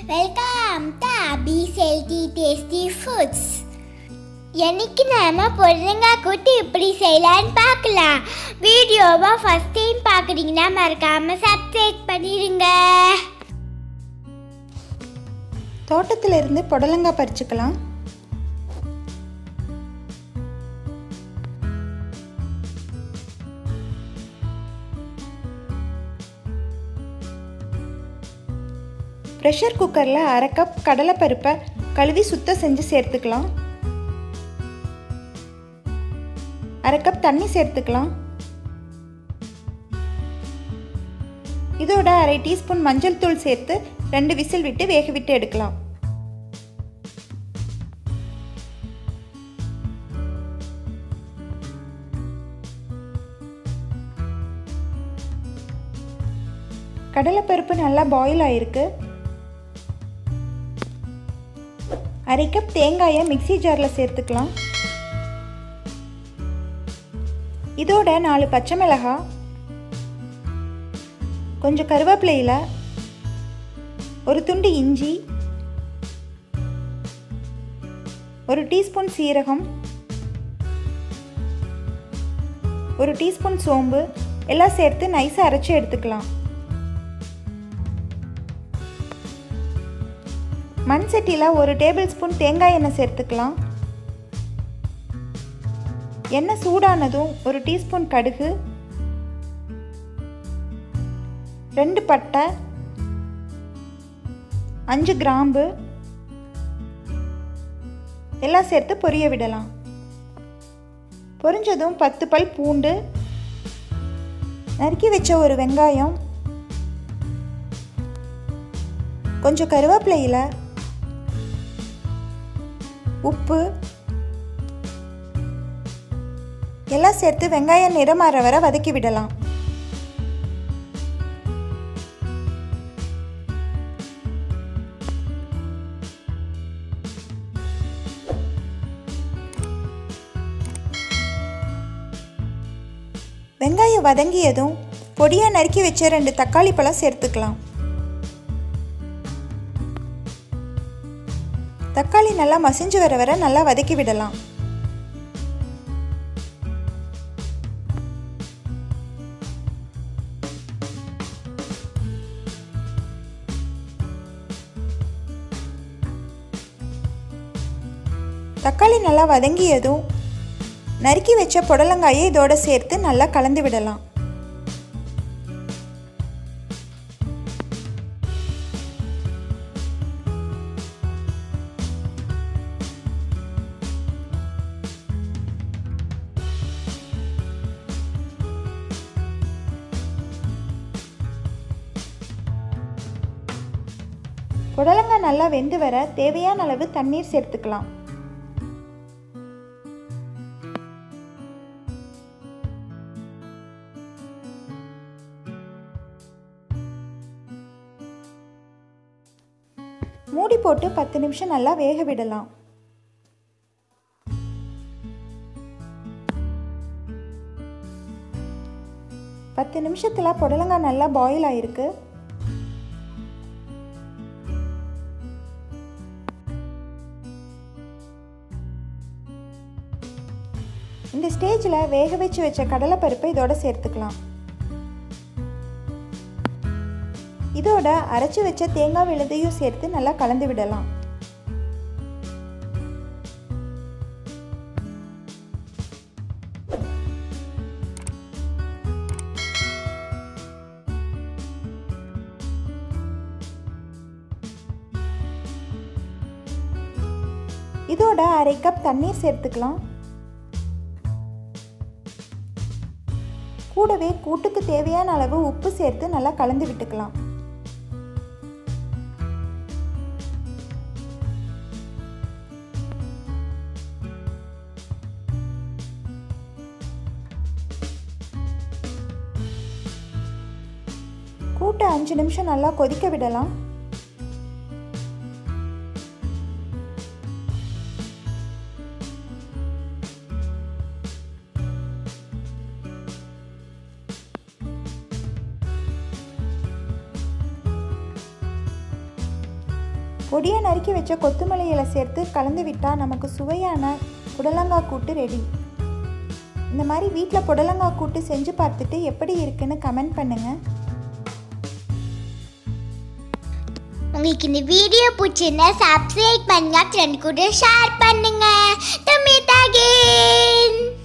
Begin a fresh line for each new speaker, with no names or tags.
welcome to அபிஸ் healthy tasty foods என்னைக்கு நாம புடலங்காய் கூட்டு இப்படி செய்யலான்னு பார்க்கலாம் வீடியோவை ஃபர்ஸ்ட் டைம் பார்க்குறீங்கன்னா மறக்காம சப்ஸ்கிரைப் பண்ணிடுங்க
தோட்டத்தில் இருந்து புடலங்காய் பறிச்சுக்கலாம் ப்ரெஷர் குக்கரில் அரை கப் கடலைப்பருப்பை கழுவி சுத்தம் செஞ்சு சேர்த்துக்கலாம் அரை கப் தண்ணி சேர்த்துக்கலாம் இதோட அரை டீஸ்பூன் மஞ்சள் தூள் சேர்த்து ரெண்டு விசில் விட்டு வேக விட்டு எடுக்கலாம் கடலைப்பருப்பு நல்லா பாயில் ஆயிருக்கு அரை கப் தேங்காயை மிக்சி ஜாரில் சேர்த்துக்கலாம் இதோட நாலு பச்சை மிளகாய் கொஞ்சம் கருவேப்பிலையில் ஒரு துண்டு இஞ்சி ஒரு டீஸ்பூன் சீரகம் ஒரு டீஸ்பூன் சோம்பு எல்லாம் சேர்த்து நைஸாக அரைச்சி எடுத்துக்கலாம் மண் சட்டியில் ஒரு டேபிள் ஸ்பூன் தேங்காய் எண்ணெய் சேர்த்துக்கலாம் எண்ணெய் சூடானதும் ஒரு டீஸ்பூன் கடுகு ரெண்டு பட்டை அஞ்சு கிராம்பு எல்லாம் சேர்த்து பொரிய விடலாம் பொரிஞ்சதும் பத்து பல் பூண்டு நறுக்கி வச்ச ஒரு வெங்காயம் கொஞ்சம் கருவேப்பிலையில் உப்பு எல்லாம் சேர்த்து வெங்காயம் நிறமாற வர வதக்கி விடலாம் வெங்காயம் வதங்கியதும் பொடியாக நறுக்கி வச்ச ரெண்டு தக்காளி பழம் சேர்த்துக்கலாம் தக்காளி நல்லா மசிஞ்சு வர வர நல்லா வதக்கி விடலாம் தக்காளி நல்லா வதங்கியதும் நறுக்கி வச்ச புடலங்காயை இதோட சேர்த்து நல்லா கலந்து விடலாம் புடலங்காய் நல்லா வெந்து வர தேவையான அளவு தண்ணீர் சேர்த்துக்கலாம் மூடி போட்டு பத்து நிமிஷம் நல்லா வேக விடலாம் பத்து நிமிஷத்தில் புடலங்காய் நல்லா பாயில் ஆயிருக்கு இந்த ஸ்டேஜில் வேக வச்சு வச்ச கடலைப்பருப்பை இதோட சேர்த்துக்கலாம் இதோட அரைச்சி வச்ச தேங்காய் விழுதையும் சேர்த்து நல்லா கலந்து விடலாம் இதோட அரை கப் தண்ணீர் சேர்த்துக்கலாம் கூடவே கூட்டுக்கு தேவையான அளவு உப்பு சேர்த்து நல்லா கலந்து விட்டுக்கலாம் கூட்டை அஞ்சு நிமிஷம் நல்லா கொதிக்க விடலாம் பொடியை நறுக்கி வச்ச கொத்தமல்லி இலை சேர்த்து கலந்து விட்டால் நமக்கு சுவையான புடலங்காய் கூட்டு ரெடி இந்த மாதிரி வீட்டில் புடலங்காய் கூட்டு செஞ்சு பார்த்துட்டு எப்படி இருக்குன்னு கமெண்ட் பண்ணுங்கள்
உங்களுக்கு இந்த வீடியோ பிடிச்சிருந்தா சப்ஸ்கிரைப் பண்ணுங்க ஃப்ரெண்ட் கூட ஷேர் பண்ணுங்க தமிழ்